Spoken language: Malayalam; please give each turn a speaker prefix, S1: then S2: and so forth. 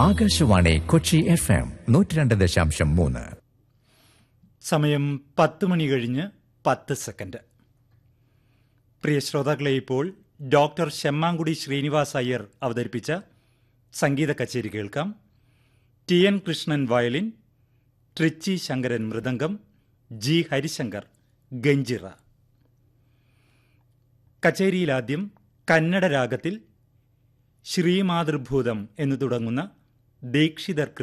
S1: ആകാശവാണി കൊച്ചി എഫ് എം നൂറ്റി രണ്ട് ദശാംശം മൂന്ന്
S2: സമയം പത്ത് മണി കഴിഞ്ഞ് പത്ത് സെക്കൻഡ് പ്രിയ ശ്രോതാക്കളെ ഇപ്പോൾ ഡോക്ടർ ശെമ്മാങ്കുടി ശ്രീനിവാസ് അയ്യർ അവതരിപ്പിച്ച സംഗീത കച്ചേരി കേൾക്കാം T N Krishnan violin Trichy Sankaran മൃദംഗം ജി ഹരിശങ്കർ ഗഞ്ചിറ കച്ചേരിയിലാദ്യം കന്നഡ രാഗത്തിൽ ശ്രീമാതൃഭൂതം എന്നു തുടങ്ങുന്ന ദീക്ഷിതർ